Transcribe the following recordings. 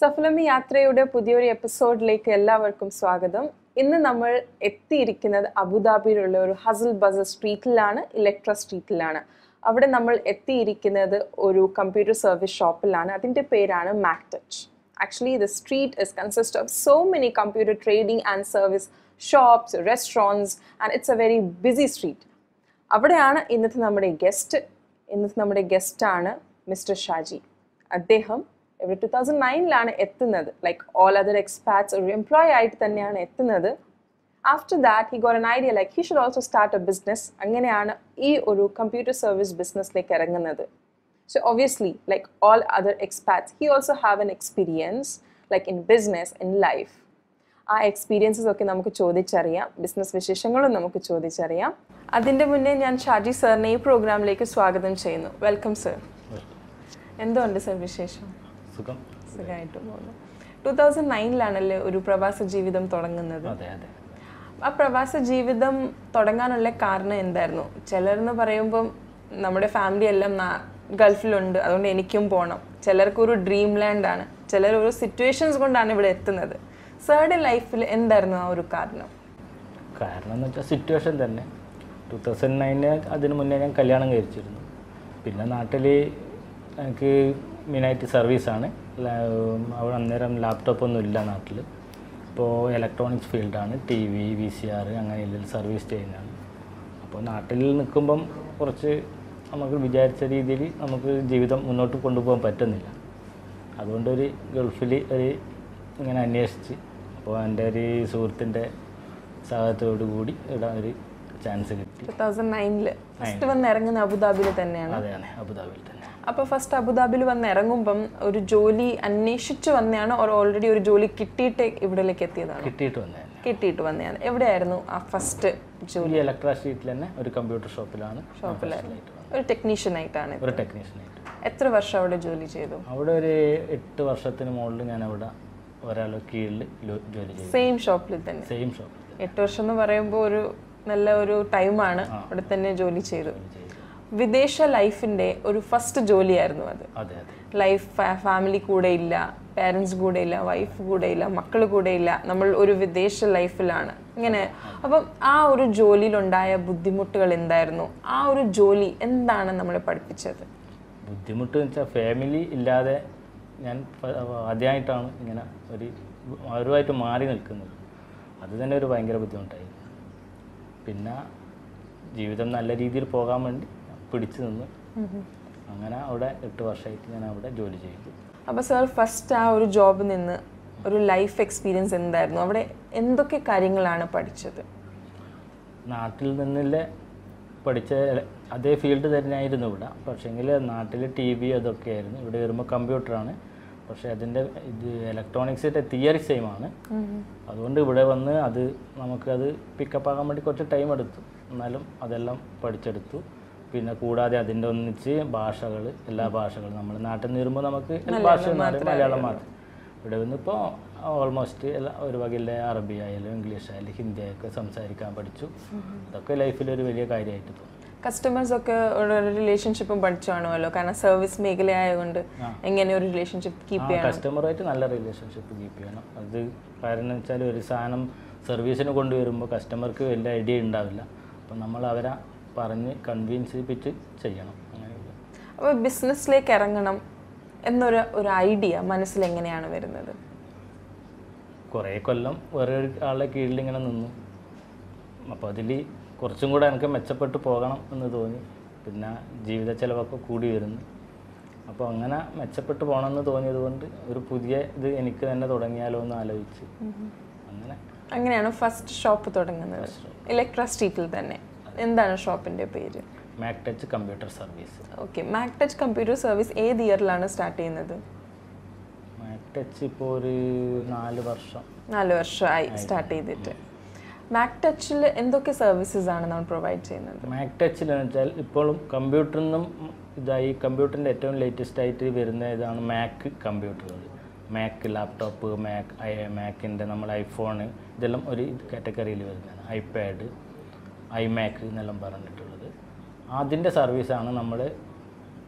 സഫലമി യാത്രയുടെ പുതിയൊരു എപ്പിസോഡിലേക്ക് എല്ലാവർക്കും സ്വാഗതം ഇന്ന് നമ്മൾ എത്തിയിരിക്കുന്നത് അബുദാബിയിലുള്ള ഒരു ഹസൽ ബസൽ സ്ട്രീറ്റിലാണ് ഇലക്ട്ര സ്ട്രീറ്റിലാണ് അവിടെ നമ്മൾ എത്തിയിരിക്കുന്നത് ഒരു കമ്പ്യൂട്ടർ സർവീസ് ഷോപ്പിലാണ് അതിൻ്റെ പേരാണ് Mac Touch actually the street is consist of so many computer trading and service shops restaurants and it's a very busy street അവിടെയാണ് ഇന്നത്തെ നമ്മുടെ ഗസ്റ്റ് ഇന്നത്തെ നമ്മുടെ ഗസ്റ്റാണ് മിസ്റ്റർ ഷാജി അദ്ദേഹം ഇവിടെ ടു തൗസൻഡ് നയനിലാണ് എത്തുന്നത് ലൈക്ക് ഓൾ അതർ എക്സ്പാറ്റ്സ് ഒരു എംപ്ലോയി ആയിട്ട് തന്നെയാണ് എത്തുന്നത് after that he got an idea like he should also start a business അങ്ങനെയാണ് ഈ ഒരു കമ്പ്യൂട്ടർ സർവീസ് ബിസിനസ്സിലേക്ക് ഇറങ്ങുന്നത് So obviously, like all other expats, he also have an experience like in business, in life. ആ experiences ഒക്കെ നമുക്ക് ചോദിച്ചറിയാം business വിശേഷങ്ങളും നമുക്ക് ചോദിച്ചറിയാം അതിൻ്റെ മുന്നേ ഞാൻ ഷാജി സാറിനെ ഈ പ്രോഗ്രാമിലേക്ക് സ്വാഗതം ചെയ്യുന്നു വെൽക്കം സർ എന്തുണ്ട് സർ വിശേഷം സുഖം സുഖമായിട്ട് പോകുന്നു ടൂ തൗസൻഡ് നയനിലാണല്ലേ ഒരു പ്രവാസ ജീവിതം തുടങ്ങുന്നത് അതെ അതെ ആ പ്രവാസ ജീവിതം തുടങ്ങാനുള്ള കാരണം എന്തായിരുന്നു ചിലരെന്ന് പറയുമ്പം നമ്മുടെ ഫാമിലി എല്ലാം നാ- ഗൾഫിലുണ്ട് അതുകൊണ്ട് എനിക്കും പോകണം ചിലർക്ക് ഒരു ഡ്രീം ലാൻഡ് ആണ് ചിലർ ഒരു സിറ്റുവേഷൻസ് കൊണ്ടാണ് ഇവിടെ എത്തുന്നത് സാറുടെ ലൈഫിൽ എന്തായിരുന്നു ആ ഒരു കാരണം കാരണം എന്ന് വെച്ചാൽ സിറ്റുവേഷൻ തന്നെ ടു തൗസൻഡ് നയനിന് അതിന് മുന്നേ ഞാൻ കല്യാണം കഴിച്ചിരുന്നു പിന്നെ നാട്ടിൽ എനിക്ക് മെയിനായിട്ട് സർവീസാണ് അവിടെ അന്നേരം ലാപ്ടോപ്പ് ഒന്നും ഇല്ല നാട്ടിൽ ഇപ്പോൾ ഇലക്ട്രോണിക്സ് ഫീൽഡാണ് T V V C R അങ്ങനെ സർവീസ് ചെയ്യുന്നതാണ് അപ്പോൾ നാട്ടിൽ നിൽക്കുമ്പം കുറച്ച് നമുക്ക് വിചാരിച്ച രീതിയിൽ നമുക്ക് ജീവിതം മുന്നോട്ട് കൊണ്ടുപോകാൻ പറ്റുന്നില്ല അതുകൊണ്ടൊരു ഗൾഫിൽ ഒരു ഇങ്ങനെ അന്വേഷിച്ച് അപ്പോൾ എൻ്റെ ഒരു സുഹൃത്തിൻ്റെ സഹായത്തോടു കൂടി ഇടാൻ ഒരു ചാൻസ് കിട്ടി ടൂ തൗസൻഡ് നയനില് ഫസ്റ്റ് വന്ന് ഇറങ്ങുന്ന അബുദാബിയിൽ തന്നെയാണ് അതെയാണ് അബുദാബിയിൽ തന്നെ അപ്പോൾ ഫസ്റ്റ് അബുദാബിയിൽ വന്ന് ഇറങ്ങുമ്പം ഒരു ജോലി അന്വേഷിച്ച് വന്നതാണ് ഓർ ഓൾറെഡി ഒരു ജോലി കിട്ടിയിട്ട് ഇവിടേക്ക് എത്തിയതാണ് കിട്ടിയിട്ട് വന്നതന്നെ കിട്ടിയിട്ട് വന്നതാണ് എവിടെയായിരുന്നു ആ ഫസ്റ്റ് ജോലി ഈ ഇലക്ട്രാ സ്ട്രീറ്റിൽ തന്നെ ഒരു കമ്പ്യൂട്ടർ ഷോപ്പിലാണ് ഷോപ്പിലായിരുന്നു ഒരു ടെക്നീഷ്യൻ ആയിട്ടാണ് ഒരു ടെക്നീഷ്യനായിട്ട് എത്ര വർഷം അവിടെ ജോലി ചെയ്തു അവിടെ ഒരു എട്ട് വർഷത്തിന് മുകളിൽ ഞാൻ അവിടെ ഒരാളുടെ കീഴിൽ ലോ- ജോലി ചെയ്തു സെയിം ഷോപ്പിൽ തന്നെ സെയിം ഷോപ്പിൽ എട്ട് വർഷം എന്ന് പറയുമ്പോൾ ഒരു നല്ല ഒരു ടൈമാണ് അവിടെ തന്നെ ജോലി ചെയ്തു ചെയ്തു വിദേശ ലൈഫിന്റെ ഒരു ഫസ്റ്റ് ജോലിയായിരുന്നു അത് അതെ അതെ ലൈഫ് ഫാമിലി കൂടെ ഇല്ല പാരൻസ് കൂടെ ഇല്ല വൈഫ് കൂടെ ഇല്ല മക്കൾ കൂടെ ഇല്ല നമ്മൾ ഒരു വിദേശ ലൈഫിലാണ് ഇങ്ങനെ അപ്പം ആ ഒരു ജോലിയിലുണ്ടായ ബുദ്ധിമുട്ടുകൾ എന്തായിരുന്നു ആ ഒരു ജോലി എന്താണ് നമ്മളെ പഠിപ്പിച്ചത് ബുദ്ധിമുട്ട് എന്ന് വെച്ചാൽ ഫാമിലി ഇല്ലാതെ ഞാൻ ഫ- ആദ്യമായിട്ടാണ് ഇങ്ങനെ ഒരു അവരുമായിട്ട് മാറി നിൽക്കുന്നത് അത് തന്നെ ഒരു ഭയങ്കര ബുദ്ധിമുട്ടായിരുന്നു പിന്നെ ജീവിതം നല്ല രീതിയിൽ പോകാൻ വേണ്ടി പിടിച്ചു നിന്ന് അങ്ങനെ അവിടെ എട്ട് വർഷമായിട്ട് ഞാൻ അവിടെ ജോലി ചെയ്തു അപ്പോൾ സാർ ഫസ്റ്റ് ആ ഒരു ജോബിൽ നിന്ന് ഒരു ലൈഫ് എക്സ്പീരിയൻസ് എന്തായിരുന്നു അവിടെ എന്തൊക്കെ കാര്യങ്ങളാണ് പഠിച്ചത് നാട്ടിൽ നിന്നില്ല പഠിച്ച എല- അതേ ഫീൽഡ് തന്നെയായിരുന്നു ഇവിടെ പക്ഷേങ്കിൽ നാട്ടിൽ ടി വി അതൊക്കെ ആയിരുന്നു ഇവിടെ വരുമ്പോൾ കമ്പ്യൂട്ടറാണ് പക്ഷേ അതിൻ്റെ ഇത് ഇലക്ട്രോണിക്സിൻ്റെ തിയറി സെയിം ആണ് അതുകൊണ്ട് ഇവിടെ വന്ന് അത് നമുക്കത് പിക്കപ്പ് ആകാൻ വേണ്ടി കുറച്ച് ടൈം എടുത്തു എന്നാലും അതെല്ലാം പഠിച്ചെടുത്തു പിന്നെ കൂടാതെ അതിൻ്റെ ഒന്നിച്ച് ഭാഷകൾ എല്ലാ ഭാഷകളും നമ്മൾ നാട്ടിൽ നിന്ന് വരുമ്പോൾ നമുക്ക് എല്ലാ ഭാഷയും അറിയാം, മലയാളം മാത്രം ഇവിടെ വന്നിപ്പോൾ ഓൾമോസ്റ്റ് എല്ലാ ഒരു വകയിലെ അറബി ആയാലും ഇംഗ്ലീഷ് ആയാലും ഹിന്ദി ഒക്കെ സംസാരിക്കാൻ പഠിച്ചു അതൊക്കെ ലൈഫിൽ ഒരു വലിയ കാര്യമായിട്ട് തോന്നി കസ്റ്റമേഴ്സ് ഒക്കെ ഒരു റിലേഷൻഷിപ്പും പഠിച്ചു കാണുമല്ലോ കാരണം സർവീസ് മേഖല ആയതുകൊണ്ട് എങ്ങനെ ഒരു റിലേഷൻഷിപ്പ് കീപ്പ് ചെയ്യണം കസ്റ്റമറായിട്ട് നല്ല റിലേഷൻഷിപ്പ് കീപ്പ് ചെയ്യണം അത് കാരണം എന്ന് വെച്ചാൽ ഒരു സാധനം സർവീസിന് കൊണ്ടുവരുമ്പോൾ കസ്റ്റമർക്ക് വലിയ ഐഡിയ ഉണ്ടാവില്ല അപ്പം നമ്മൾ അവരെ പറഞ്ഞ് കൺവിൻസ് ചെയ്യിപ്പിച്ച് ചെയ്യണം അങ്ങനെയുള്ള അപ്പോൾ ബിസിനസ്സിലേക്ക് ഇറങ്ങണം എന്നൊരു ഒരു ഐഡിയ മനസ്സിൽ എങ്ങനെയാണ് വരുന്നത് കുറേ കൊല്ലം വേറെ ആളുടെ കീഴിൽ ഇങ്ങനെ നിന്നു അപ്പോൾ അതിൽ കുറച്ചും കൂടെ എനിക്ക് മെച്ചപ്പെട്ട് പോകണം എന്ന് തോന്നി പിന്നെ ജീവിത ചിലവൊക്കെ കൂടി വരുന്നു അപ്പോൾ അങ്ങനെ മെച്ചപ്പെട്ട് പോകണമെന്ന് തോന്നിയത് കൊണ്ട് ഒരു പുതിയ ഇത് എനിക്ക് തന്നെ തുടങ്ങിയാലോ എന്ന് ആലോചിച്ച് അങ്ങനെ അങ്ങനെയാണ് ഫസ്റ്റ് ഷോപ്പ് തുടങ്ങുന്നത് ഇലക്ട്ര സ്ട്രീറ്റിൽ തന്നെ എന്താണ് ഷോപ്പിന്റെ പേര് Mac Touch computer service okay Mac Touch computer service ഏത് ഇയറിലാണ് സ്റ്റാർട്ട് ചെയ്യുന്നത് മാക് ടച്ച് ഇപ്പോൾ ഒരു നാല് വർഷം നാല് വർഷമായി സ്റ്റാർട്ട് ചെയ്തിട്ട് മാക് ടച്ചിൽ എന്തൊക്കെ സർവീസസ് ആണ് നമ്മൾ പ്രൊവൈഡ് ചെയ്യുന്നത് മാക് ടച്ചിൽ എന്ന് വെച്ചാൽ ഇപ്പോഴും കമ്പ്യൂട്ടറിൽ നിന്നും ഇതായി കമ്പ്യൂട്ടറിൻ്റെ ഏറ്റവും ലേറ്റസ്റ്റ് ആയിട്ട് വരുന്ന ഇതാണ് മാക് കമ്പ്യൂട്ടറുകൾ മാക് ലാപ്ടോപ്പ് മാക് ഐ മാക്കിൻ്റെ നമ്മൾ ഐഫോൺ ഇതെല്ലാം ഒരു കാറ്റഗറിയിൽ വരുന്നതാണ് ഐപാഡ് ഐമാക്ക് എന്നെല്ലാം പറഞ്ഞിട്ടുള്ളത് അതിൻ്റെ സർവീസാണ് നമ്മൾ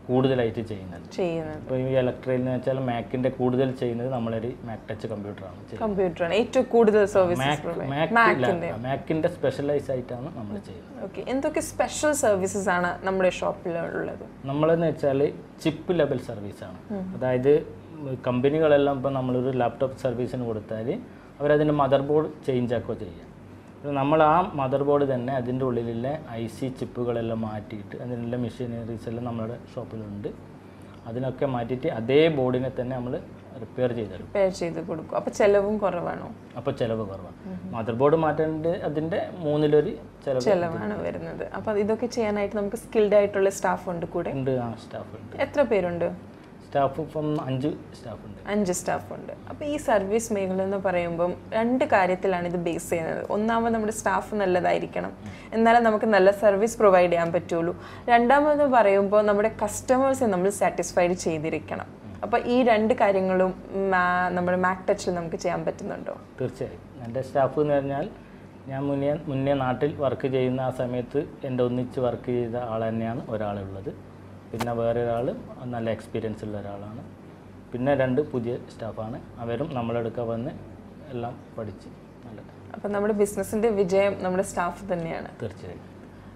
കൂടുതലായിട്ട് ചെയ്യുന്നത് ചെയ്യുന്നത് ഇപ്പോൾ ഈ ഇലക്ട്രിക്കൽ എന്ന് വെച്ചാൽ മാക്കിൻ്റെ കൂടുതൽ ചെയ്യുന്നത് നമ്മളൊരു മാക് ടച്ച് കമ്പ്യൂട്ടറാണ് ചെയ്യുന്നത് കമ്പ്യൂട്ടറാണ് ഏറ്റവും കൂടുതൽ സർവീസസ് മാക് മാക്കിൻ്റെ മാക്കിൻ്റെ സ്പെഷ്യലൈസ് ആയിട്ടാണ് നമ്മൾ ചെയ്യുന്നത് ഓക്കെ എന്തൊക്കെ സ്പെഷ്യൽ സർവീസസ് ആണ് നമ്മുടെ ഷോപ്പിൽ ഉള്ളത് നമ്മളെന്ന് വെച്ചാൽ ചിപ്പ് ലെവൽ സർവീസാണ് അതായത് കമ്പനികളെല്ലാം ഇപ്പോൾ നമ്മളൊരു ലാപ്ടോപ്പ് സർവീസിന് കൊടുത്താൽ അവരതിൻ്റെ മദർ ബോർഡ് ചേഞ്ച് ആക്കുകയോ ചെയ്യാം അപ്പോൾ നമ്മൾ ആ മദർ ബോർഡ് തന്നെ അതിൻ്റെ ഉള്ളിലുള്ള ഐ സി ചിപ്പുകളെല്ലാം മാറ്റിയിട്ട് അതിനുള്ള മെഷീനറീസ് എല്ലാം നമ്മുടെ ഷോപ്പിലുണ്ട് അതിനൊക്കെ മാറ്റിയിട്ട് അതേ ബോർഡിനെ തന്നെ നമ്മൾ റിപ്പയർ ചെയ്തെടുക്കും റിപ്പയർ ചെയ്ത് കൊടുക്കും അപ്പോൾ ചെലവും കുറവാണോ അപ്പോൾ ചിലവ് കുറവാണ് മദർ ബോർഡ് മാറ്റേണ്ട അതിൻ്റെ മൂന്നിലൊരു ചിലവ് ചെലവാണ് വരുന്നത് അപ്പോൾ ഇതൊക്കെ ചെയ്യാനായിട്ട് നമുക്ക് സ്കിൽഡ് ആയിട്ടുള്ള സ്റ്റാഫ് ഉണ്ട് കൂടെ ഉണ്ട് ആ സ്റ്റാഫ് ഉണ്ട് എത്ര പേരുണ്ട് സ്റ്റാഫ് ഇപ്പം അഞ്ച് സ്റ്റാഫ് ഉണ്ട് അഞ്ച് സ്റ്റാഫ് ഉണ്ട് അപ്പോൾ ഈ സർവീസ് മേഖല എന്ന് പറയുമ്പം രണ്ട് കാര്യത്തിലാണ് ഇത് ബേസ് ചെയ്യുന്നത് ഒന്നാമത് നമ്മുടെ സ്റ്റാഫ് നല്ലതായിരിക്കണം എന്നാലേ നമുക്ക് നല്ല സർവീസ് പ്രൊവൈഡ് ചെയ്യാൻ പറ്റുള്ളൂ രണ്ടാമത് പറയുമ്പോൾ നമ്മുടെ കസ്റ്റമേഴ്സിനെ നമ്മൾ സാറ്റിസ്ഫൈഡ് ചെയ്തിരിക്കണം അപ്പോൾ ഈ രണ്ട് കാര്യങ്ങളും മാ- നമ്മുടെ മാക് ടച്ചിൽ നമുക്ക് ചെയ്യാൻ പറ്റുന്നുണ്ടോ തീർച്ചയായും എൻ്റെ സ്റ്റാഫ് എന്ന് പറഞ്ഞാൽ ഞാൻ മുന്നേ മുന്നേ നാട്ടിൽ വർക്ക് ചെയ്യുന്ന ആ സമയത്ത് എൻ്റെ ഒന്നിച്ച് വർക്ക് ചെയ്ത ആൾ തന്നെയാണ് ഒരാളുള്ളത് പിന്നെ വേറെ ഒരാൾ നല്ല എക്സ്പീരിയൻസ് ഉള്ള ഒരാളാണ് പിന്നെ രണ്ട് പുതിയ സ്റ്റാഫാണ് അവരും നമ്മളെടുക്കാൻ വന്ന് എല്ലാം പഠിച്ച് നല്ല അപ്പോൾ നമ്മുടെ ബിസിനസ്സിൻ്റെ വിജയം നമ്മുടെ സ്റ്റാഫ് തന്നെയാണ് തീർച്ചയായും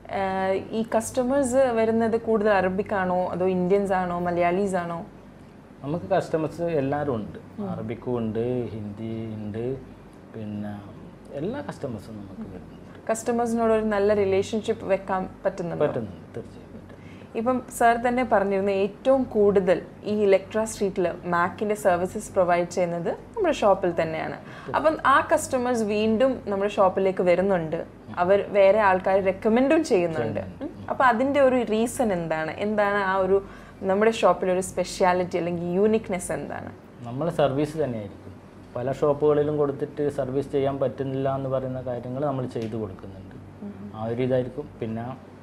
ആഹ് ഈ കസ്റ്റമേഴ്സ് വരുന്നത് കൂടുതൽ അറബിക്കാണോ അതോ ഇന്ത്യൻസ് ആണോ മലയാളീസ് ആണോ നമുക്ക് കസ്റ്റമേഴ്സ് എല്ലാവരും ഉണ്ട് അറബിക്കും ഉണ്ട് ഹിന്ദി ഉണ്ട് പിന്നെ എല്ലാ കസ്റ്റമേഴ്സും നമുക്ക് വരുന്നുണ്ട് കസ്റ്റമേഴ്സിനോട് ഒരു നല്ല റിലേഷൻഷിപ്പ് വെക്കാൻ പറ്റുന്നുണ്ടോ പറ്റുന്നുണ്ട് തീർച്ചയായും പറ്റും ഇപ്പം സാർ തന്നെ പറഞ്ഞിരുന്നു ഏറ്റവും കൂടുതൽ ഈ ഇലക്ട്ര സ്ട്രീറ്റിൽ മാക്കിന്റെ സർവീസസ് പ്രൊവൈഡ് ചെയ്യുന്നത് നമ്മുടെ ഷോപ്പിൽ തന്നെയാണ് അപ്പം ആ കസ്റ്റമേഴ്സ് വീണ്ടും നമ്മുടെ ഷോപ്പിലേക്ക് വരുന്നുണ്ട് അവർ വേറെ ആൾക്കാർ റെക്കമെൻഡും ചെയ്യുന്നുണ്ട് ഉം. അപ്പൊ അതിന്റെ ഒരു റീസൺ എന്താണ് എന്താണ് ആ ഒരു നമ്മുടെ ഷോപ്പിലെ ഒരു സ്പെഷ്യാലിറ്റി അല്ലെങ്കിൽ യൂണിക്നെസ് എന്താണ് നമ്മൾ സർവീസ് തന്നെയായിരിക്കും പല ഷോപ്പുകളിലും കൊടുത്തിട്ട് സർവീസ് ചെയ്യാൻ പറ്റുന്നില്ല എന്ന് പറയുന്ന കാര്യങ്ങൾ നമ്മൾ ചെയ്തു കൊടുക്കുന്നുണ്ട് ആ ഒരു ഇതായിരിക്കും പിന്നെ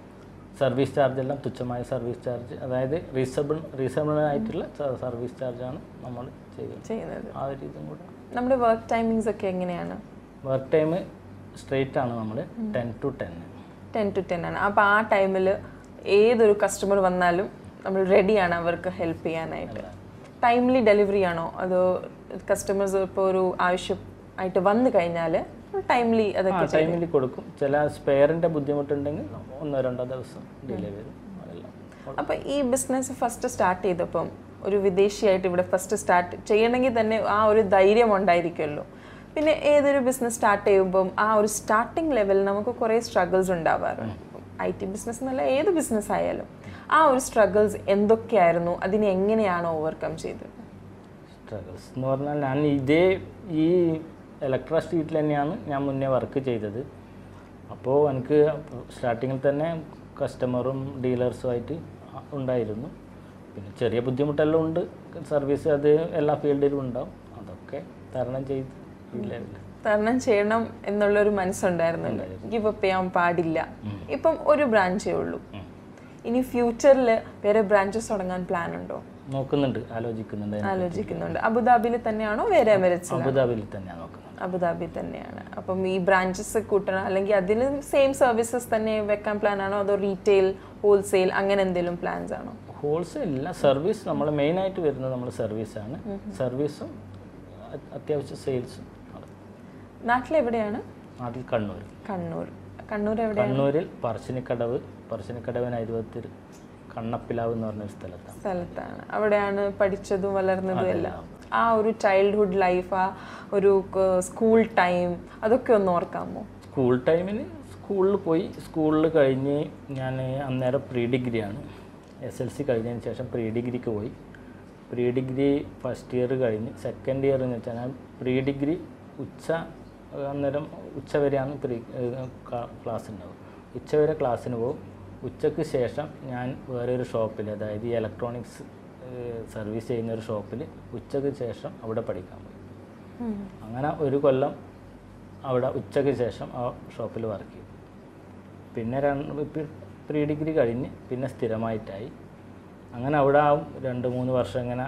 സർവീസ് ചാർജ് എല്ലാം തുച്ഛമായ സർവീസ് ചാർജ് അതായത് റീസണബിൾ റീസണബിൾ ആയിട്ടുള്ള സർവീസ് ചാർജാണ് നമ്മൾ ചെയ്യുന്നത് ചെയ്യുന്നത് ആ ഒരു ഇതും കൂടെ നമ്മുടെ വർക്ക് ടൈമിങ്സ് ഒക്കെ എങ്ങനെയാണ് വർക്ക് ടൈം സ്ട്രെയിറ്റ് ആണ് നമ്മൾ ten to ten ten to ten ആണ് അപ്പോൾ ആ ടൈമിൽ ഏതൊരു കസ്റ്റമർ വന്നാലും നമ്മൾ റെഡിയാണ് അവർക്ക് ഹെൽപ്പ് ചെയ്യാനായിട്ട് ടൈംലി ഡെലിവറി ആണോ അതോ കസ്റ്റമേഴ്സ് ഇപ്പോൾ ഒരു ആവശ്യം ആയിട്ട് വന്നു കഴിഞ്ഞാൽ ടൈംലി ആ അതൊക്കെ ടൈമിൽ കൊടുക്കും ചില സ്പെയറിൻ്റെ ബുദ്ധിമുട്ടുണ്ടെങ്കിൽ ഒന്നോ രണ്ടോ ദിവസം ഡിലേ വരും അതെല്ലാം അപ്പോൾ ഈ ബിസിനസ് ഫസ്റ്റ് സ്റ്റാർട്ട് ചെയ്തപ്പം ഒരു വിദേശിയായിട്ട് ഇവിടെ ഫസ്റ്റ് സ്റ്റാർട്ട് ചെയ്യണമെങ്കിൽ തന്നെ ആ ഒരു ധൈര്യം ഉണ്ടായിരിക്കുമല്ലോ പിന്നെ ഏതൊരു ബിസിനസ് സ്റ്റാർട്ട് ചെയ്യുമ്പം ആ ഒരു സ്റ്റാർട്ടിംഗ് ലെവലിൽ നമുക്ക് കുറേ സ്ട്രഗിൾസ് ഉണ്ടാവാറുണ്ട് ഐ ടി ബിസിനസ് എന്നല്ല ഏത് ബിസിനസ് ആയാലും ആ ഒരു സ്ട്രഗിൾസ് എന്തൊക്കെയായിരുന്നു അതിനെ എങ്ങനെയാണ് ഓവർകം ചെയ്തത് സ്ട്രഗിൾസ് എന്ന് പറഞ്ഞാൽ ഞാൻ ഇതേ ഈ ഇലക്ട്ര സ്ട്രീറ്റിൽ തന്നെയാണ് ഞാൻ മുന്നേ വർക്ക് ചെയ്തത് അപ്പോൾ എനിക്ക് സ്റ്റാർട്ടിങ്ങിൽ തന്നെ കസ്റ്റമറും ഡീലേഴ്സുമായിട്ട് ഉണ്ടായിരുന്നു പിന്നെ ചെറിയ ബുദ്ധിമുട്ടെല്ലാം ഉണ്ട് സർവീസ് അത് എല്ലാ ഫീൽഡിലും ഉണ്ടാവും അതൊക്കെ തരണം ചെയ്ത് ഈ ലെവലിൽ തരണം ചെയ്യണം എന്നുള്ളൊരു മനസ്സുണ്ടായിരുന്നല്ലോ ഗിവ് അപ്പ് ചെയ്യാൻ പാടില്ല ഇപ്പം ഒരു ബ്രാഞ്ചേ ഉള്ളൂ ഇനി ഫ്യൂച്ചറിൽ വേറെ ബ്രാഞ്ചസ് തുടങ്ങാൻ പ്ലാൻ ഉണ്ടോ നോക്കുന്നുണ്ട് ആലോചിക്കുന്നുണ്ട് ആലോചിക്കുന്നുണ്ട് അബുദാബിയിൽ തന്നെയാണോ വേറെ എമിറേറ്റ്സിൽ അബുദാബിയിൽ തന്നെയാണ് നോക്കുന്നത് അബുദാബി തന്നെയാണ് അപ്പം ഈ ബ്രാഞ്ചസ് കൂട്ടണം അല്ലെങ്കിൽ അതിൽ സെയിം സർവീസസ് തന്നെ വെക്കാൻ പ്ലാൻ ആണോ അതോ റീറ്റെയിൽ ഹോൾസെയിൽ അങ്ങനെ എന്തെങ്കിലും പ്ലാൻസ് ആണോ ഹോൾസെയിൽ ഇല്ല സർവീസ് നമ്മൾ മെയിനായിട്ട് വരുന്നത് നമ്മൾ സർവീസാണ് സർവീസും അ- അത്യാവശ്യം സെയിൽസും നാട്ടിലെവിടെയാണ് നാട്ടിൽ കണ്ണൂർ കണ്ണൂർ കണ്ണൂർ എവിടെയാണ് കണ്ണൂരിൽ പറശ്ശിനിക്കടവ് പറശ്ശിനിക്കടവിന് അരുപത്തിൽ കണ്ണപ്പിലാവ് എന്ന് പറഞ്ഞൊരു സ്ഥലത്താണ് സ്ഥലത്താണ് അവിടെയാണ് പഠിച്ചതും വളർന്നതും എല്ലാം ആ ഒരു ചൈൽഡ്ഹുഡ് ലൈഫ് ആ ഒരു സ്കൂൾ ടൈം അതൊക്കെ ഒന്ന് ഓർക്കാമോ സ്കൂൾ ടൈമിന് സ്കൂളിൽ പോയി സ്കൂളിൽ കഴിഞ്ഞ് ഞാൻ അന്നേരം പ്രീ ഡിഗ്രിയാണ് എസ് എൽ സി കഴിഞ്ഞതിന് ശേഷം പ്രീ ഡിഗ്രിക്ക് പോയി പ്രീ ഡിഗ്രി ഫസ്റ്റ് ഇയർ കഴിഞ്ഞ് സെക്കൻഡ് ഇയർ എന്ന് വെച്ചാൽ ഞാൻ പ്രീ ഡിഗ്രി ഉച്ച അന്നേരം ഉച്ച വരെയാണ് പ്രീ ക്ലാസ് ഉണ്ടാവും ഉച്ച വരെ ക്ലാസ്സിന് പോകും ഉച്ചയ്ക്ക് ശേഷം ഞാൻ വേറെ ഒരു ഷോപ്പിൽ അതായത് ഈ ഇലക്ട്രോണിക്സ് സർവീസ് ചെയ്യുന്ന ഒരു ഷോപ്പിൽ ഉച്ചയ്ക്ക് ശേഷം അവിടെ പഠിക്കാൻ പോയി അങ്ങനെ ഒരു കൊല്ലം അവിടെ ഉച്ചയ്ക്ക് ശേഷം ആ ഷോപ്പിൽ വർക്ക് ചെയ്തു പിന്നെ രണ്ട് പ്രീ ഡിഗ്രി കഴിഞ്ഞ് പിന്നെ സ്ഥിരമായിട്ടായി അങ്ങനെ അവിടെ ആ രണ്ട് മൂന്ന് വർഷം ഇങ്ങനെ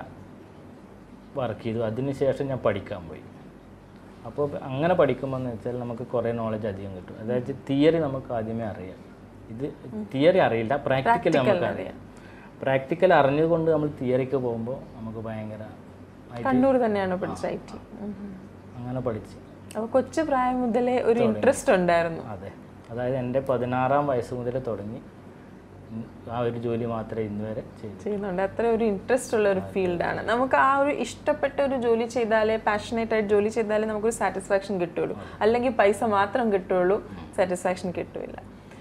വർക്ക് ചെയ്തു അതിന് ശേഷം ഞാൻ പഠിക്കാൻ പോയി അപ്പോൾ അങ്ങനെ പഠിക്കുമ്പോൾ എന്ന് വെച്ചാൽ നമുക്ക് കുറേ നോളജ് അധികം കിട്ടും അതായത് തിയറി നമുക്ക് ആദ്യമേ അറിയാം ഇത് തിയറി അറിയില്ല പ്രാക്ടിക്കലി നമുക്ക് അറിയാം പ്രാക്ടിക്കൽ അറിഞ്ഞുകൊണ്ട് നമ്മൾ തിയറിക്ക് പോകുമ്പോൾ നമുക്ക് ഭയങ്കര ആയിട്ട് കണ്ണൂർ തന്നെയാണ് പഠിച്ച ഐ ടി അങ്ങനെ പഠിച്ച് അപ്പൊ കൊച്ചു പ്രായം മുതലേ ഒരു ഇൻട്രസ്റ്റ് ഉണ്ടായിരുന്നു അതെ അതായത് എൻ്റെ പതിനാറാം വയസ്സ് മുതൽ തുടങ്ങി ഉം, ആ ഒരു ജോലി മാത്രമേ ഇന്ന് വരെ ചെയ്തു ചെയ്യുന്നുണ്ട് അത്ര ഒരു ഇൻട്രസ്റ്റ് ഉള്ള ഒരു ഫീൽഡാണ് നമുക്ക് ആ ഒരു ഇഷ്ടപ്പെട്ട ഒരു ജോലി ചെയ്താലേ പാഷനേറ്റ് ആയിട്ട് ജോലി ചെയ്താലേ നമുക്കൊരു സാറ്റിസ്ഫാക്ഷൻ കിട്ടുള്ളൂ അല്ലെങ്കിൽ പൈസ മാത്രം കിട്ടുള്ളൂ സാറ്റിസ്ഫാക്ഷൻ കിട്ടില്ല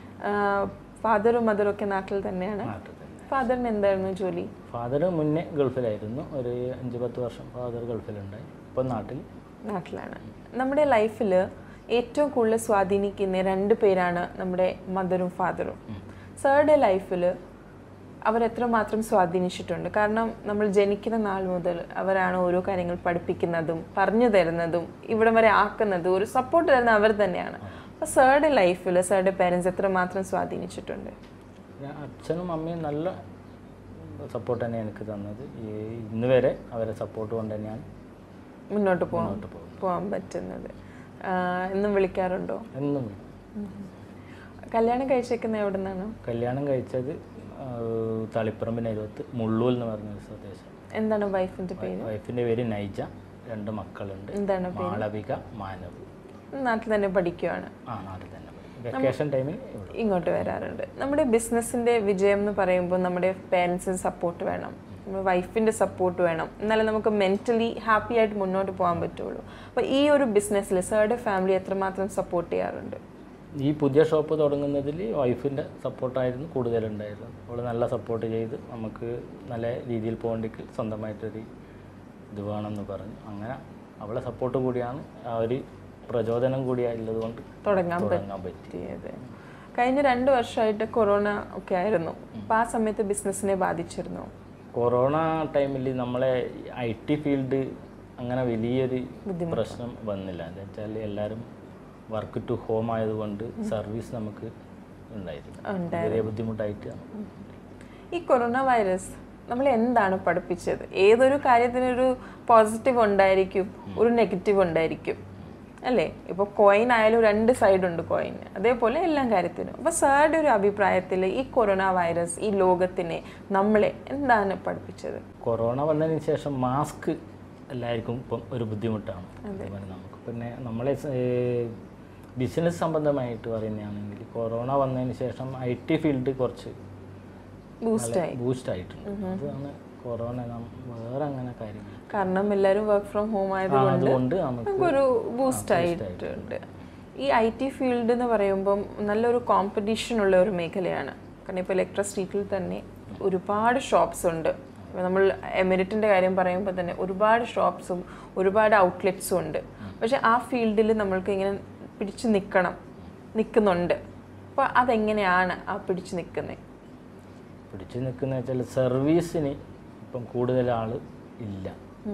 ഫാദറും മദറും ഒക്കെ നാട്ടിൽ തന്നെയാണ് നാട്ടിൽ തന്നെ ഫാദറിന് എന്തായിരുന്നു ജോലി ഫാദർ മുന്നേ ഗൾഫിലായിരുന്നു ഒരു അഞ്ച് പത്ത് വർഷം ഫാദർ ഗൾഫിലുണ്ടായി ഇപ്പം നാട്ടിൽ നാട്ടിലാണ് നമ്മുടെ ലൈഫിൽ ഏറ്റവും കൂടുതൽ സ്വാധീനിക്കുന്ന രണ്ട് പേരാണ് നമ്മുടെ മദറും ഫാദറും സാറുടെ ലൈഫിൽ അവർ എത്രമാത്രം സ്വാധീനിച്ചിട്ടുണ്ട് കാരണം നമ്മൾ ജനിക്കുന്ന നാൾ മുതൽ അവരാണ് ഓരോ കാര്യങ്ങൾ പഠിപ്പിക്കുന്നതും പറഞ്ഞു തരുന്നതും ഇവിടം വരെ ആക്കുന്നതും ഒരു സപ്പോർട്ട് തരുന്ന അവർ തന്നെയാണ് അപ്പോൾ സാറുടെ ലൈഫിൽ സാറുടെ പേരൻസ് എത്രമാത്രം സ്വാധീനിച്ചിട്ടുണ്ട് ഞാൻ അച്ഛനും അമ്മയും നല്ല സപ്പോർട്ട് തന്നെ എനിക്ക് തന്നത് ഈ ഇന്ന് വരെ അവരെ സപ്പോർട്ട് കൊണ്ട് തന്നെയാണ് മുന്നോട്ട് പോകാൻ മുന്നോട്ട് പോകുന്നത് പോകാൻ പറ്റുന്നത് ആഹ് എന്നും വിളിക്കാറുണ്ടോ എന്നും കല്യാണം കഴിച്ചേക്കുന്നത് എവിടെ നിന്നാണ് കല്യാണം കഴിച്ചത് ആ, തളിപ്പറമ്പിന് ഇരുപത്ത് മുള്ളൂൽ എന്ന് പറഞ്ഞ ഒരു സ്വദേശം എന്താണ് വൈഫിന്റെ പേര് വൈഫിൻ്റെ പേര് നൈജ രണ്ട് മക്കളുണ്ട് എന്താണ് മാളവിക മാനവ് നാട്ടിൽ തന്നെ പഠിക്കുവാണ് ആ നാട്ടിൽ തന്നെ വെക്കേഷൻ ടൈമിൽ ഇവിടെ ഇങ്ങോട്ട് വരാറുണ്ട് നമ്മുടെ ബിസിനസ്സിന്റെ വിജയം എന്ന് പറയുമ്പോൾ നമ്മുടെ പേരൻസിന് സപ്പോർട്ട് വേണം നമ്മുടെ വൈഫിന്റെ സപ്പോർട്ട് വേണം എന്നാലേ നമുക്ക് മെന്റലി ഹാപ്പി ആയിട്ട് മുന്നോട്ട് പോകാൻ പറ്റുള്ളൂ അപ്പോൾ ഈ ഒരു ബിസിനസ്സിൽ സാറുടെ ഫാമിലി എത്രമാത്രം സപ്പോർട്ട് ചെയ്യാറുണ്ട് ഈ പുതിയ ഷോപ്പ് തുടങ്ങുന്നതിൽ വൈഫിൻ്റെ സപ്പോർട്ടായിരുന്നു കൂടുതലുണ്ടായിരുന്നു അവൾ നല്ല സപ്പോർട്ട് ചെയ്ത് നമുക്ക് നല്ല രീതിയിൽ പോകണ്ടെങ്കിൽ സ്വന്തമായിട്ടൊരു ഇത് വേണമെന്ന് പറഞ്ഞു അങ്ങനെ അവളെ സപ്പോർട്ട് കൂടിയാണ് ആ ഒരു പ്രചോദനം കൂടിയായുള്ളത് കൊണ്ട് തുടങ്ങാൻ തുടങ്ങാൻ പറ്റി പറ്റിയത് കഴിഞ്ഞ രണ്ട് വർഷമായിട്ട് കൊറോണ ഒക്കെ ആയിരുന്നു അപ്പോൾ ആ സമയത്ത് ബിസിനസ്സിനെ ബാധിച്ചിരുന്നു കൊറോണ ടൈമിൽ നമ്മളെ ഐ ടി ഫീൽഡ് അങ്ങനെ വലിയൊരു പ്രശ്നം വന്നില്ല എന്ന് വെച്ചാൽ എല്ലാവരും വർക്ക് ടു ഹോം ആയതുകൊണ്ട് സർവീസ് നമുക്ക് ഉണ്ടായിരുന്നു ചെറിയ ബുദ്ധിമുട്ടായിട്ട് ഈ കൊറോണ വൈറസ് നമ്മൾ എന്താണ് പഠിപ്പിച്ചത് ഏതൊരു കാര്യത്തിനൊരു പോസിറ്റീവ് ഉണ്ടായിരിക്കും ഒരു നെഗറ്റീവ് ഉണ്ടായിരിക്കും അല്ലേ ഇപ്പോൾ കോയിൻ ആയാലും രണ്ട് സൈഡ് ഉണ്ട് കോയിന് അതേപോലെ എല്ലാ കാര്യത്തിനും അപ്പോൾ സാറുടെ ഒരു അഭിപ്രായത്തിൽ ഈ കൊറോണ വൈറസ് ഈ ലോകത്തിനെ നമ്മളെ എന്താണ് പഠിപ്പിച്ചത് കൊറോണ വന്നതിന് ശേഷം മാസ്ക് എല്ലാവർക്കും ഇപ്പം ഒരു ബുദ്ധിമുട്ടാണ് അതുപോലെ നമുക്ക് പിന്നെ നമ്മളെ ബിസിനസ് സംബന്ധമായിട്ട് പറയുന്നതാണെങ്കിൽ കൊറോണ വന്നതിന് ശേഷം ഐ ടി ഫീൽഡ് കുറച്ച് ബൂസ്റ്റായി ബൂസ്റ്റ് ആയിട്ടുണ്ട് അതാണ് കൊറോണ നം- വേറെ അങ്ങനെ കാര്യങ്ങൾ കാരണം എല്ലാവരും വർക്ക് ഫ്രം ഹോം ആയതുകൊണ്ട് അതുകൊണ്ട് നമുക്ക് നമുക്കൊരു ബൂസ്റ്റ് ആയിട്ടുണ്ട് ഈ ഐ ടി ഫീൽഡ് എന്ന് പറയുമ്പം നല്ലൊരു കോമ്പറ്റീഷൻ ഉള്ള ഒരു മേഖലയാണ് കാരണം ഇപ്പോൾ ഇലക്ട്ര സ്ട്രീറ്റിൽ തന്നെ ഒരുപാട് ഷോപ്സ് ഉണ്ട് ഇപ്പൊ നമ്മൾ എമിറേറ്റിൻ്റെ കാര്യം പറയുമ്പോൾ തന്നെ ഒരുപാട് ഷോപ്സും ഒരുപാട് ഔട്ട്ലെറ്റ്സും ഉണ്ട് പക്ഷെ ആ ഫീൽഡിൽ നമ്മൾക്ക് ഇങ്ങനെ പിടിച്ചു നിൽക്കണം നിൽക്കുന്നുണ്ട് അപ്പോൾ അതെങ്ങനെയാണ് ആ പിടിച്ചു നിൽക്കുന്നത് പിടിച്ചു നിൽക്കുന്ന വെച്ചാൽ സർവീസിന് ഇപ്പം കൂടുതൽ ആൾ ഇല്ല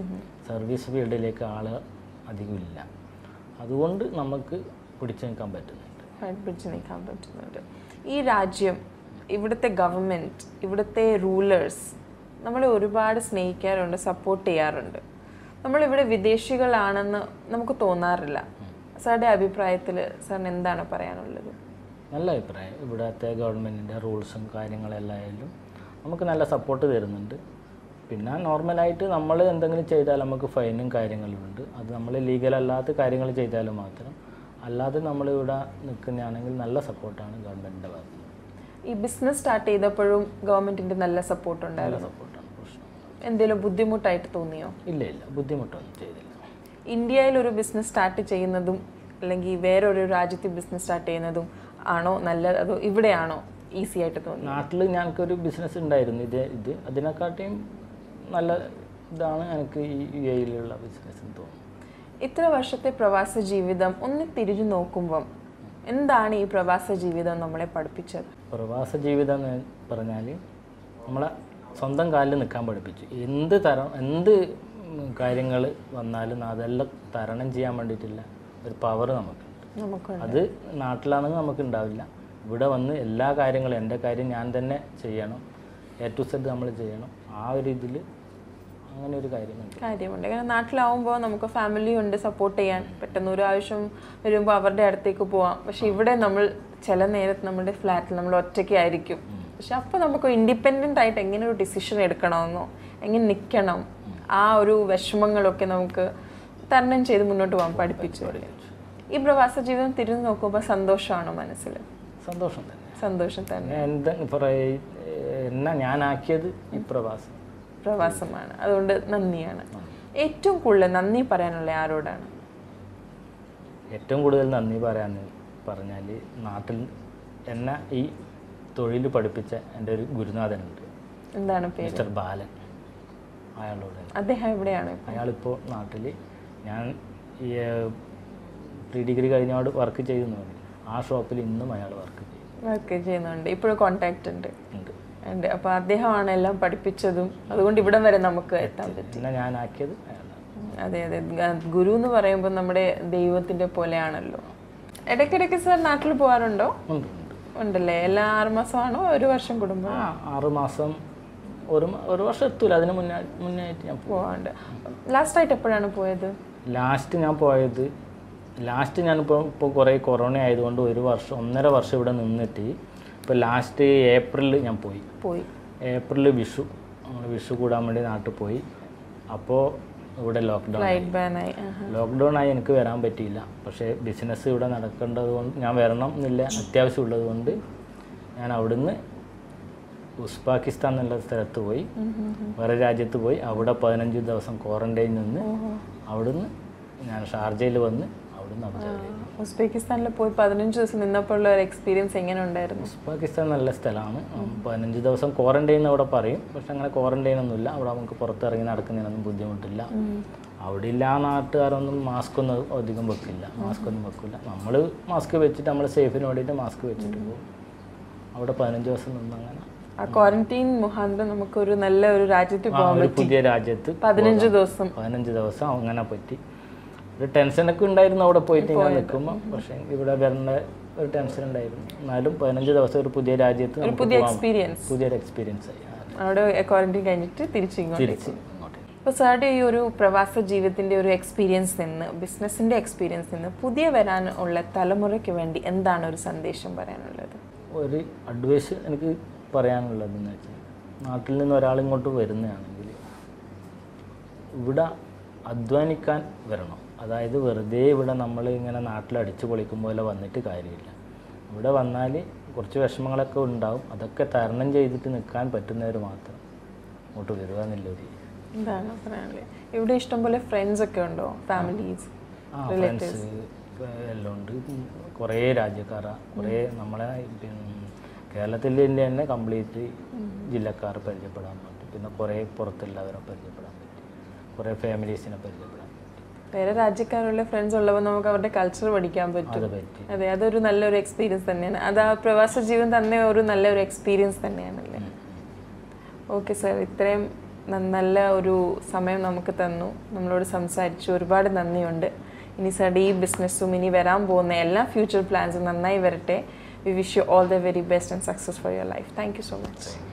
സർവീസ് ഫീൽഡിലേക്ക് ആൾ അധികം ഇല്ല അതുകൊണ്ട് നമുക്ക് പിടിച്ചു നിൽക്കാൻ പറ്റുന്നുണ്ട് പിടിച്ചു നിൽക്കാൻ പറ്റുന്നുണ്ട് ഈ രാജ്യം ഇവിടുത്തെ ഗവൺമെൻറ് ഇവിടുത്തെ റൂളേഴ്സ് നമ്മളെ ഒരുപാട് സ്നേഹിക്കാറുണ്ട് സപ്പോർട്ട് ചെയ്യാറുണ്ട് നമ്മളിവിടെ വിദേശികളാണെന്ന് നമുക്ക് തോന്നാറില്ല സാറുടെ അഭിപ്രായത്തിൽ സാറിന് എന്താണ് പറയാനുള്ളത് നല്ല അഭിപ്രായം ഇവിടുത്തെ ഗവൺമെൻറ്റിൻ്റെ റൂൾസും കാര്യങ്ങളെല്ലായാലും നമുക്ക് നല്ല സപ്പോർട്ട് തരുന്നുണ്ട് പിന്നെ നോർമലായിട്ട് നമ്മൾ എന്തെങ്കിലും ചെയ്താൽ നമുക്ക് ഫൈനും കാര്യങ്ങളും ഉണ്ട് അത് നമ്മൾ ലീഗൽ അല്ലാത്ത കാര്യങ്ങൾ ചെയ്താൽ മാത്രം അല്ലാതെ നമ്മളിവിടെ നിൽക്കുന്നതാണെങ്കിൽ നല്ല സപ്പോർട്ടാണ് ഗവൺമെൻറ്റിൻ്റെ ഭാഗത്ത് നിന്ന്. ഈ ബിസിനസ് സ്റ്റാർട്ട് ചെയ്തപ്പോഴും ഗവൺമെൻറ്റിൻ്റെ നല്ല സപ്പോർട്ട് നല്ല ഉണ്ടായിരുന്നു സപ്പോർട്ടാണ് പ്രശ്നം എന്തെങ്കിലും ബുദ്ധിമുട്ടായിട്ട് തോന്നിയോ ഇല്ല ഇല്ല ബുദ്ധിമുട്ടൊന്നും ചെയ്തില്ല ഇന്ത്യയിൽ ഒരു ബിസിനസ് സ്റ്റാർട്ട് ചെയ്യുന്നതും അല്ലെങ്കിൽ വേറൊരു രാജ്യത്ത് ബിസിനസ് സ്റ്റാർട്ട് ചെയ്യുന്നതും ആണോ നല്ലത് അതോ ഇവിടെയാണോ ഈസി ആയിട്ട് തോന്നി നാട്ടിൽ ഞങ്ങൾക്കൊരു ബിസിനസ് ഉണ്ടായിരുന്നു ഇത് ഇത് അതിനെക്കാട്ടിയും നല്ല ഇതാണ് എനിക്ക് ഈ യു എയിലുള്ള ബിസിനസ് എന്ന് തോന്നുന്നു ഇത്ര വർഷത്തെ പ്രവാസ ജീവിതം ഒന്ന് തിരിഞ്ഞു നോക്കുമ്പം എന്താണ് ഈ പ്രവാസ ജീവിതം നമ്മളെ പഠിപ്പിച്ചത് പ്രവാസ ജീവിതം എന്ന് പറഞ്ഞാൽ നമ്മളെ സ്വന്തം കാലിൽ നിൽക്കാൻ പഠിപ്പിച്ചു എന്ത് തരം എന്ത് കാര്യങ്ങൾ വന്നാലും അതെല്ലാം തരണം ചെയ്യാൻ വേണ്ടിയിട്ടുള്ള ഒരു പവർ നമുക്കുണ്ട് നമുക്കുണ്ട് അത് നാട്ടിലാണെങ്കിൽ നമുക്ക് ഉണ്ടാവില്ല ഇവിടെ വന്ന് എല്ലാ കാര്യങ്ങളും എൻ്റെ കാര്യം ഞാൻ തന്നെ ചെയ്യണം എ ടു സെഡ് നമ്മൾ ചെയ്യണം ആ ഒരു ഇതിൽ അങ്ങനെ ഒരു കാര്യമുണ്ട് കാര്യമുണ്ട് കാരണം നാട്ടിലാവുമ്പോൾ നമുക്ക് ഫാമിലി ഉണ്ട് സപ്പോർട്ട് ചെയ്യാൻ പെട്ടെന്ന് ഒരു ആവശ്യം വരുമ്പോൾ അവരുടെ അടുത്തേക്ക് പോവാം പക്ഷെ ഇവിടെ നമ്മൾ ചില നേരത്ത് നമ്മുടെ ഫ്ലാറ്റിൽ നമ്മൾ ഒറ്റയ്ക്കായിരിക്കും പക്ഷെ അപ്പോൾ നമുക്ക് ഇൻഡിപെൻഡൻ്റ് ആയിട്ട് എങ്ങനെ ഒരു ഡിസിഷൻ എടുക്കണമെന്നോ എങ്ങനെ നിൽക്കണം ആ ഒരു വിഷമങ്ങളൊക്കെ നമുക്ക് തരണം ചെയ്ത് മുന്നോട്ട് പോകാൻ പഠിപ്പിച്ചു ഈ പ്രവാസ ജീവിതം തിരിഞ്ഞു നോക്കുമ്പോൾ സന്തോഷമാണോ മനസ്സിൽ സന്തോഷം തന്നെ സന്തോഷം തന്നെ എന്താ പറയ എന്നാ ഞാനാക്കിയത് ഈ പ്രവാസം പ്രവാസമാണ് അതുകൊണ്ട് നന്ദിയാണ് ഏറ്റവും കൂടുതൽ നന്ദി പറയാനുള്ള ആരോടാണ് ഏറ്റവും കൂടുതൽ നന്ദി പറയാന്ന് പറഞ്ഞാൽ നാട്ടിൽ എന്നെ ഈ തൊഴിൽ പഠിപ്പിച്ച എൻ്റെ ഒരു ഗുരുനാഥനുണ്ട് എന്താണ് പേര് മിസ്റ്റർ ബാലൻ അയാളോട് അദ്ദേഹം എവിടെയാണ് ഇപ്പോൾ? അയാളിപ്പോൾ നാട്ടിൽ ഞാൻ ഈ പ്രീ ഡിഗ്രി കഴിഞ്ഞോട് വർക്ക് ചെയ്യുന്നു പറഞ്ഞു ആ ഷോപ്പിൽ ഇന്നും അയാൾ വർക്ക് ചെയ്യുന്നുണ്ട് വർക്ക് ചെയ്യുന്നുണ്ട് ഇപ്പോഴും കോണ്ടാക്ട് ഉണ്ട് ഉണ്ട് അപ്പൊ അദ്ദേഹമാണ് എല്ലാം പഠിപ്പിച്ചതും അതുകൊണ്ട് ഇവിടം വരെ നമുക്ക് എത്താൻ പറ്റും എന്നെ ഞാനാക്കിയത് അയാളാണ് അതെ അതെ ഗ- ഗുരു എന്ന് പറയുമ്പോൾ നമ്മുടെ ദൈവത്തിന്റെ പോലെയാണല്ലോ ഇടയ്ക്കിടയ്ക്ക് സാർ നാട്ടിൽ പോകാറുണ്ടോ ഉണ്ട് ഉണ്ട് ഉണ്ടല്ലേ എല്ലാ ആറ് മാസമാണോ ഒരു വർഷം കൂടുമ്പോൾ ആ ആറ് മാസം ഒരു മ- ഒരു വർഷം എത്തൂല അതിന് മുന്നേ മുന്നേ ആയിട്ട് ഞാൻ പോകും പോവാണ്ട് ലാസ്റ്റ് ആയിട്ട് എപ്പോഴാണ് പോയത് ലാസ്റ്റ് ഞാൻ പോയത് ലാസ്റ്റ് ഞാനിപ്പോൾ ഇപ്പോൾ കുറേ കൊറോണ ആയതുകൊണ്ട് ഒരു വർഷം ഒന്നര വർഷം ഇവിടെ നിന്നിട്ട് ഇപ്പോൾ ലാസ്റ്റ് ഏപ്രിലിൽ ഞാൻ പോയി പോയി ഏപ്രിലിൽ വിഷു നമ്മൾ വിഷു കൂടാൻ വേണ്ടി നാട്ടിൽ പോയി അപ്പോൾ ഇവിടെ ലോക്ക്ഡൗൺ ഫ്ലൈറ്റ് ബാനായി ആഹാ. ലോക്ക്ഡൗൺ ആയി എനിക്ക് വരാൻ പറ്റിയില്ല പക്ഷേ ബിസിനസ് ഇവിടെ നടക്കേണ്ടത് കൊണ്ട് ഞാൻ വരണം എന്നില്ല അത്യാവശ്യമുള്ളത് കൊണ്ട് ഞാൻ അവിടുന്ന് ഉസ്ബാക്കിസ്ഥാൻ എന്നുള്ള സ്ഥലത്ത് പോയി വേറെ രാജ്യത്ത് പോയി അവിടെ പതിനഞ്ച് ദിവസം ക്വാറന്റൈൻ നിന്ന് അവിടുന്ന് ഞാൻ ഷാർജയിൽ വന്ന് അവിടുന്ന് അബുദാബി ഉസ്ബെക്കിസ്ഥാനിൽ പോയി പതിനഞ്ച് ദിവസം നിന്നപ്പോൾ ഉള്ള ഒരു എക്സ്പീരിയൻസ് എങ്ങനെ ഉണ്ടായിരുന്നു ഉസ്ബാക്കിസ്ഥാൻ നല്ല സ്ഥലമാണ് പതിനഞ്ച് ദിവസം ക്വാറന്റൈൻ അവിടെ പറയും പക്ഷെ അങ്ങനെ ക്വാറന്റൈൻ ഒന്നുമില്ല അവിടെ നമുക്ക് പുറത്തിറങ്ങി നടക്കുന്നതിനൊന്നും ബുദ്ധിമുട്ടില്ല അവിടെ ഇല്ല ആ നാട്ടുകാരൊന്നും മാസ്ക് ഒന്നും അധികം വെക്കില്ല മാസ്ക് ഒന്നും വെക്കില്ല നമ്മൾ മാസ്ക് വെച്ചിട്ട് നമ്മൾ സേഫിന് വേണ്ടിയിട്ട് മാസ്ക് വെച്ചിട്ട് പോകും അവിടെ പതിനഞ്ച് ദിവസം നിന്ന് അങ്ങനെ ആ ക്വാറന്റൈൻ മുഖാന്തരം നമുക്കൊരു നല്ല ഒരു രാജ്യത്ത് ആ, പോകാൻ ഒരു പറ്റി പുതിയ രാജ്യത്ത് പതിനഞ്ച് ദിവസം പതിനഞ്ച് ദിവസം അങ്ങനെ പറ്റി ഒരു ടെൻഷനൊക്കെ ഉണ്ടായിരുന്നു അവിടെ പോയിട്ട് ഇങ്ങനെ നിൽക്കുമ്പോൾ പക്ഷേ ഇവിടെ വരേണ്ട ഒരു ടെൻഷൻ ഉണ്ടായിരുന്നു എന്നാലും പതിനഞ്ച് ദിവസം ഒരു പുതിയ രാജ്യത്ത് നമുക്ക് പുതിയ പോകാൻ എക്സ്പീരിയൻസ് പുതിയൊരു എക്സ്പീരിയൻസ് ആയി അവിടെ ക്വാറന്റൈൻ കഴിഞ്ഞിട്ട് തിരിച്ചു ഇങ്ങോട്ട് തിരിച്ച് ഇങ്ങോട്ട് അപ്പോൾ സാറുടെ ഈ ഒരു പ്രവാസ ജീവിതത്തിന്റെ ഒരു എക്സ്പീരിയൻസ് നിന്ന് ബിസിനസിന്റെ എക്സ്പീരിയൻസ് നിന്ന് പുതിയ വരാൻ ഉള്ള തലമുറയ്ക്ക് വേണ്ടി എന്താണ് ഒരു സന്ദേശം പറയാനുള്ളത് ഒരു അഡ്വൈസ് എനിക്ക് പറയാനുള്ളതെന്ന് വെച്ചാൽ നാട്ടിൽ നിന്ന് ഒരാൾ ഇങ്ങോട്ട് വരുന്നതാണെങ്കിൽ ഇവിടെ അധ്വാനിക്കാൻ വരണം അതായത് വെറുതെ ഇവിടെ നമ്മൾ ഇങ്ങനെ നാട്ടിൽ അടിച്ചു പൊളിക്കും പോലെ വന്നിട്ട് കാര്യമില്ല ഇവിടെ വന്നാൽ കുറച്ച് വിഷമങ്ങളൊക്കെ ഉണ്ടാവും അതൊക്കെ തരണം ചെയ്തിട്ട് നിൽക്കാൻ പറ്റുന്നവർ മാത്രം ഇങ്ങോട്ട് വരിക എന്നുള്ളൊരു എന്താണ് പറയാനുള്ളത് ഇവിടെ ഇഷ്ടംപോലെ ഫ്രണ്ട്സ് ഒക്കെ ഉണ്ടോ ഫാമിലീസ് ആ ഫ്രണ്ട്സ് എല്ലാം ഉണ്ട് കുറേ രാജ്യക്കാരാ കുറേ നമ്മളെ പിന്നെ കേരളത്തിൽ തന്നെ കംപ്ലീറ്റ് ജില്ലക്കാർ പരിചയപ്പെടാൻ പറ്റും പിന്നെ കുറേ പുറത്തുള്ളവരെ പരിചയപ്പെടാൻ പറ്റും കുറേ ഫാമിലീസിനെ പരിചയപ്പെടാൻ പറ്റും വേറെ രാജ്യക്കാരുള്ള ഫ്രണ്ട്സ് ഉള്ളപ്പോൾ നമുക്ക് അവരുടെ കൾച്ചർ പഠിക്കാൻ പറ്റും അത് പറ്റി അതെ അതൊരു നല്ലൊരു എക്സ്പീരിയൻസ് തന്നെയാണ് അത് ആ പ്രവാസ ജീവിതം തന്നെ ഒരു നല്ലൊരു എക്സ്പീരിയൻസ് തന്നെയാണല്ലേ ഓക്കെ സാർ ഇത്രയും ന- നല്ല ഒരു സമയം നമുക്ക് തന്നു നമ്മളോട് സംസാരിച്ചു ഒരുപാട് നന്ദിയുണ്ട് ഇനി സാറുടെ ഈ ബിസിനസ്സും ഇനി വരാൻ പോകുന്ന എല്ലാ ഫ്യൂച്ചർ പ്ലാൻസും നന്നായി വരട്ടെ we wish you all the very best and success for your life thank you so much